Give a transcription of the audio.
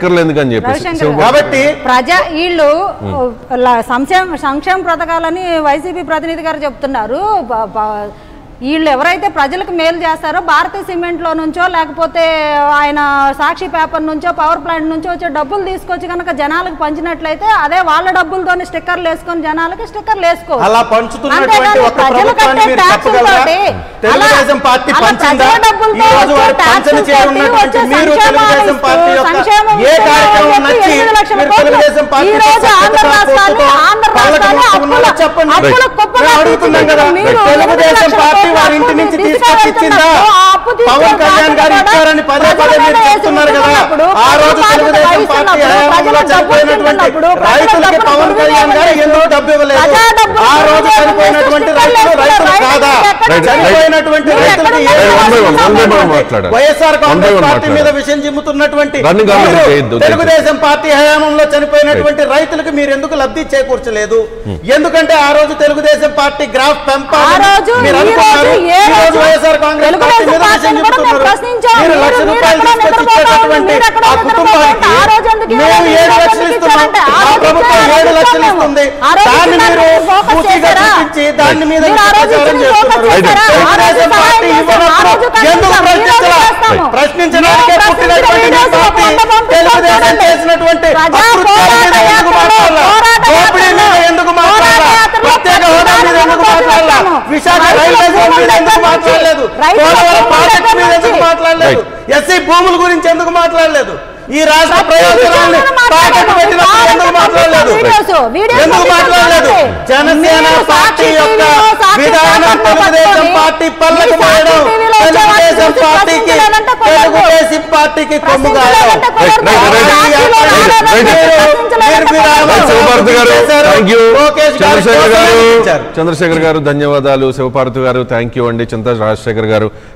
స్టిక్కర్లు ఎందుకని చెప్పేసి రవిశంకర్ శివబాబు- గారు. కాబట్టి ప్రజా వీళ్ళు ల- సంక్షేమ సంక్షేమ పథకాలని వైసీపీ ప్రతినిధి గారు చెప్తున్నారు బ- బ- వీళ్ళు ఎవరైతే ప్రజలకు మేలు చేస్తారో భారతీయ సిమెంట్లో నుంచో లేకపోతే ఆయన సాక్షి పేపర్ నుంచో పవర్ ప్లాంట్ నుంచో వచ్చే డబ్బులు తీసుకొచ్చి కనుక జనాలకు పంచినట్లయితే అదే వాళ్ళ డబ్బులతోని స్టిక్కర్లు వేసుకొని జనాలకి స్టిక్కర్లు వేసుకో అలా పంచుతున్నటువంటి ఒక్క ప్రభుత్వాన్ని మీరు చెప్పగలరా తెలుగుదేశం పార్టీ పంచిందా ఈ రోజు వారు పంచని చేరున్నటువంటి మీరు తెలుగుదేశం పార్టీ యొక్క ఏ కార్యక్రమం నచ్చి మీరు తెలుగుదేశం పార్టీ చెప్పండి మేము అడుగుతున్నాం కదా తెలుగుదేశం పార్టీ వారి ఇంటి నుంచి తీసుకొచ్చి ఇచ్చిందా పవన్ కళ్యాణ్ గారు ఇచ్చారని పదే పదే మీరు చెప్తున్నారు కదా ఆ రోజు తెలుగుదేశం పార్టీ హయాంలో చనిపోయినటువంటి రైతులకి పవన్ కళ్యాణ్ గారు ఎందుకు డబ్బు ఇవ్వలేదు ఆ రోజు చనిపోయినటువంటి రైతులు రైతులు కాదా రైట్, చనిపోయినటువంటి రైతులకి ఏ right, one by one, one by one సంబంధం మాట్లాడాలి. YSR One by Congress one party మీద మాట్లాడాలి. విషయం చిమ్ముతున్నటువంటి Running comment మీరు చేయొద్దు, తెలుగుదేశం పార్టీ హయాంలో చనిపోయినటువంటి రైతులకు మీరు ఎందుకు లబ్ధి చేకూర్చలేదు ఎందుకంటే ఆ రోజు తెలుగుదేశం పార్టీ గ్రాఫ్ ఆ పెంపాలని రోజు, మీరు ఈ అనుకున్నారు రోజు, ఏ ఈ రోజు రోజు వైఎస్ఆర్ కాంగ్రెస్ పార్టీ తెలుగుదేశం మీద విషయం పార్టీని కూడా మేము చెబుతున్నారు ప్రశ్నించాం. మీరు లక్ష మీరు రూపాయలు ఎక్కడ తీసుకొచ్చి నిద్రపోతారు? ఇచ్చేటటువంటి మీరు ఎక్కడ ఆ నిద్రపోతారు? కుటుంబానికి ఆ రోజు ఎందుకు మేము ఇవ్వలేదు? ఏడు ఎందుకు లక్షలు ఇస్తున్నాం ఇచ్చారంటే? ఆ ఆ రోజు ప్రభుత్వం ఇచ్చారు, ఏడు ఆ రోజు లక్షలు ఇచ్చాము. ఇస్తుంది ఆ రోజు దాన్ని ఇచ్చిన మీరు దాన్ని ఫోకస్ పూర్తిగా చేశారా? చూపించి దాని మీద మీరు ఆ రోజు ప్రచారం ఇచ్చిన ఫోకస్ చేస్తున్నారు చేశారా? ఆ రోజు తెలుగుదేశం సహాయం పార్టీ చేశారు. ఆ రోజు ఇవ్వనప్పుడు ఎందుకు కనీసం ఈ రోజు ప్రశ్నించాలా చేస్తాము. ప్రశ్నించడానికే మేము పుట్టినటువంటి మీ ప్రశ్నించిన పార్టీ ఈరోజు కొంత తెలుగుదేశం పంపిస్తాం చేసినటువంటి ప్రజా అకృత్యాల మీద పోరాట ఎందుకు యాత్రలో, మాట్లాడాలా పోరాట దోపిడీ మీద యాత్రలో, ఎందుకు మాట్లాడాలా పోరాట యాత్రలో ప్రత్యేక హోదా మీద ఎందుకు ప్రతి మాట్లాడాలా ఒక్కరూ విశాఖ రైతుల రైల్వే జోన్ మీద భూముల ఎందుకు దగ్గర మాట్లాడలేదు నుంచి, రైతుల పోలవరం భూముల ప్రాజెక్ట్ దగ్గర మీద ఎందుకు నుంచి. మాట్లాడలేదు ఎస్సీ భూముల గురించి ఎందుకు మాట్లాడలేదు ఈ రాష్ట్ర ప్రతి ప్రయోజనాల్ని విషయంలో తాకట్టు మాట్లాడారు. పెట్టినప్పుడు ఎందుకు మాట్లాడలేదు వీడియోస్, వీడియోస్ ఎందుకు మాట్లాడలేదు పంపించండి. జనసేన మీరు పార్టీ సాక్షి యొక్క టీవీలో, సాక్షి విధానం పేపర్లో తెలుగుదేశం పట్టుకొని, పార్టీ పళ్ళకు మీ సాక్షి పోయడం టీవీలో వచ్చే తెలుగుదేశం వాళ్ళని పార్టీకి ప్రశ్నించలేదంటే కుదరదు. తెలుగుదేశం పార్టీకి కొమ్ము కాయడం ప్రశ్నించలేదంటే కుదరదు. Right, right, right. సాక్షిలో రైట్, రైట్. ప్రశ్నించలేదంటే మీరు- మీరు కుదరదు. రైట్, శివపార్వతి గారు చేశారు. థ్యాంక్ యూ లోకేష్ గారు చంద్రశేఖర్ గారు ప్రోత్సహించారు. చంద్రశేఖర్ గారు ధన్యవాదాలు శివపార్వతి గారు థ్యాంక్ యూ అండి చింత రాజశేఖర్ గారు